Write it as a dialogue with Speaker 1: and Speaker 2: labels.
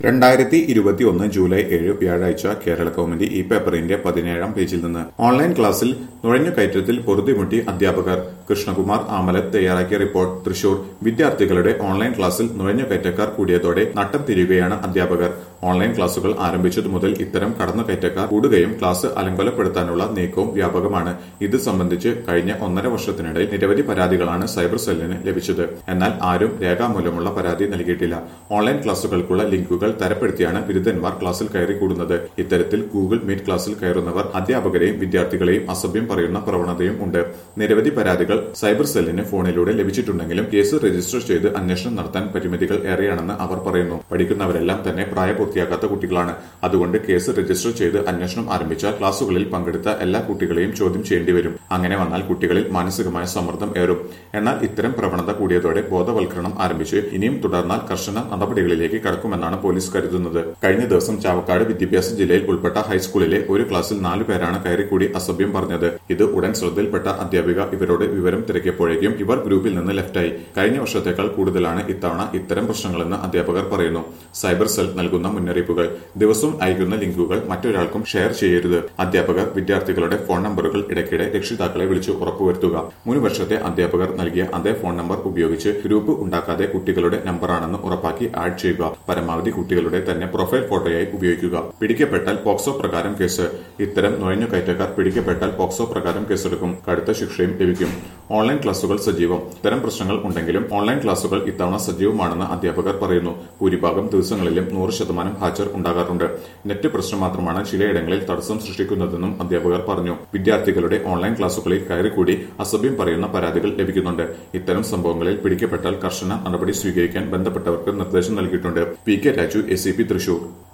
Speaker 1: രണ്ടായിരത്തി ഇരുപത്തിയൊന്ന് ജൂലൈ ഏഴ് വ്യാഴാഴ്ച കേരള കൗമുദി ഈ പേപ്പറിന്റെ പതിനേഴാം പേജിൽ നിന്ന് ഓൺലൈൻ ക്ലാസ്സിൽ നുഴഞ്ഞുകയറ്റത്തിൽ പൊറുതിമുട്ടി അധ്യാപകർ കൃഷ്ണകുമാർ ആമലത്ത് തയ്യാറാക്കിയ റിപ്പോർട്ട് തൃശൂർ വിദ്യാർത്ഥികളുടെ ഓൺലൈൻ ക്ലാസ്സിൽ നുഴഞ്ഞുകയറ്റക്കാർ കൂടിയതോടെ നട്ടം തിരിയുകയാണ് അധ്യാപകർ ഓൺലൈൻ ക്ലാസുകൾ ആരംഭിച്ചതു മുതൽ ഇത്തരം കടന്നുകയറ്റക്കാർ കൂടുകയും ക്ലാസ് അലങ്കോലപ്പെടുത്താനുള്ള നീക്കവും വ്യാപകമാണ് ഇത് സംബന്ധിച്ച് കഴിഞ്ഞ ഒന്നര വർഷത്തിനിടയിൽ നിരവധി പരാതികളാണ് സൈബർ സെല്ലിന് ലഭിച്ചത് എന്നാൽ ആരും രേഖാമൂലമുള്ള പരാതി നൽകിയിട്ടില്ല ഓൺലൈൻ ക്ലാസുകൾക്കുള്ള ലിങ്കുകൾ തരപ്പെടുത്തിയാണ് ബിരുദന്മാർ ക്ലാസ്സിൽ കയറി കൂടുന്നത് ഇത്തരത്തിൽ ഗൂഗിൾ മീറ്റ് ക്ലാസ്സിൽ കയറുന്നവർ അധ്യാപകരെയും വിദ്യാർത്ഥികളെയും അസഭ്യം പറയുന്ന പ്രവണതയും ഉണ്ട് നിരവധി പരാതികൾ സൈബർ സെല്ലിന് ഫോണിലൂടെ ലഭിച്ചിട്ടുണ്ടെങ്കിലും കേസ് രജിസ്റ്റർ ചെയ്ത് അന്വേഷണം നടത്താൻ പരിമിതികൾ ഏറെയാണെന്ന് അവർ പറയുന്നു പഠിക്കുന്നവരെല്ലാം തന്നെ പ്രായപൂർത്തിയാക്കാത്ത കുട്ടികളാണ് അതുകൊണ്ട് കേസ് രജിസ്റ്റർ ചെയ്ത് അന്വേഷണം ആരംഭിച്ചാൽ ക്ലാസുകളിൽ പങ്കെടുത്ത എല്ലാ കുട്ടികളെയും ചോദ്യം ചെയ്യേണ്ടി വരും അങ്ങനെ വന്നാൽ കുട്ടികളിൽ മാനസികമായ സമ്മർദ്ദം ഏറും എന്നാൽ ഇത്തരം പ്രവണത കൂടിയതോടെ ബോധവൽക്കരണം ആരംഭിച്ച് ഇനിയും തുടർന്നാൽ കർശന നടപടികളിലേക്ക് കടക്കുമെന്നാണ് പോലീസ് കരുതുന്നത് കഴിഞ്ഞ ദിവസം ചാവക്കാട് വിദ്യാഭ്യാസ ജില്ലയിൽ ഉൾപ്പെട്ട ഹൈസ്കൂളിലെ ഒരു ക്ലാസ്സിൽ നാലു പേരാണ് കയറിക്കൂടി അസഭ്യം പറഞ്ഞത് ഇത് ഉടൻ ശ്രദ്ധയിൽപ്പെട്ട അധ്യാപിക ഇവരോട് വിവരം തിരക്കിയപ്പോഴേക്കും ഇവർ ഗ്രൂപ്പിൽ നിന്ന് ലെഫ്റ്റായി കഴിഞ്ഞ വർഷത്തേക്കാൾ കൂടുതലാണ് ഇത്തവണ ഇത്തരം പ്രശ്നങ്ങളെന്ന് അധ്യാപകർ പറയുന്നു സൈബർ സെൽ നൽകുന്ന മുന്നറിയിപ്പുകൾ ദിവസവും അയക്കുന്ന ലിങ്കുകൾ മറ്റൊരാൾക്കും ഷെയർ ചെയ്യരുത് അധ്യാപകർ വിദ്യാർത്ഥികളുടെ ഫോൺ നമ്പറുകൾ ഇടയ്ക്കിടെ രക്ഷിതാക്കളെ വിളിച്ച് ഉറപ്പുവരുത്തുക മുൻ വർഷത്തെ അധ്യാപകർ നൽകിയ അതേ ഫോൺ നമ്പർ ഉപയോഗിച്ച് ഗ്രൂപ്പ് ഉണ്ടാക്കാതെ കുട്ടികളുടെ നമ്പറാണെന്ന് ഉറപ്പാക്കി ആഡ് ചെയ്യുക പരമാവധി കുട്ടികളുടെ തന്നെ പ്രൊഫൈൽ ഫോട്ടോയായി ഉപയോഗിക്കുക പിടിക്കപ്പെട്ടാൽ പോക്സോ പ്രകാരം കേസ് ഇത്തരം നുഴഞ്ഞുകയറ്റക്കാർ പിടിക്കപ്പെട്ടാൽ പോക്സോ പ്രകാരം കേസെടുക്കും കടുത്ത ശിക്ഷയും ലഭിക്കും ഓൺലൈൻ ക്ലാസുകൾ സജീവം ഇത്തരം പ്രശ്നങ്ങൾ ഉണ്ടെങ്കിലും ഓൺലൈൻ ക്ലാസുകൾ ഇത്തവണ സജീവമാണെന്ന് അധ്യാപകർ പറയുന്നു ഭൂരിഭാഗം ദിവസങ്ങളിലും നൂറ് ശതമാനം ഹാജർ ഉണ്ടാകാറുണ്ട് നെറ്റ് പ്രശ്നം മാത്രമാണ് ചിലയിടങ്ങളിൽ തടസ്സം സൃഷ്ടിക്കുന്നതെന്നും അധ്യാപകർ പറഞ്ഞു വിദ്യാർത്ഥികളുടെ ഓൺലൈൻ ക്ലാസുകളിൽ കയറിക്കൂടി അസഭ്യം പറയുന്ന പരാതികൾ ലഭിക്കുന്നുണ്ട് ഇത്തരം സംഭവങ്ങളിൽ പിടിക്കപ്പെട്ടാൽ കർശന നടപടി സ്വീകരിക്കാൻ ബന്ധപ്പെട്ടവർക്ക് നിർദ്ദേശം നൽകിയിട്ടുണ്ട് P K Raju A Thrissur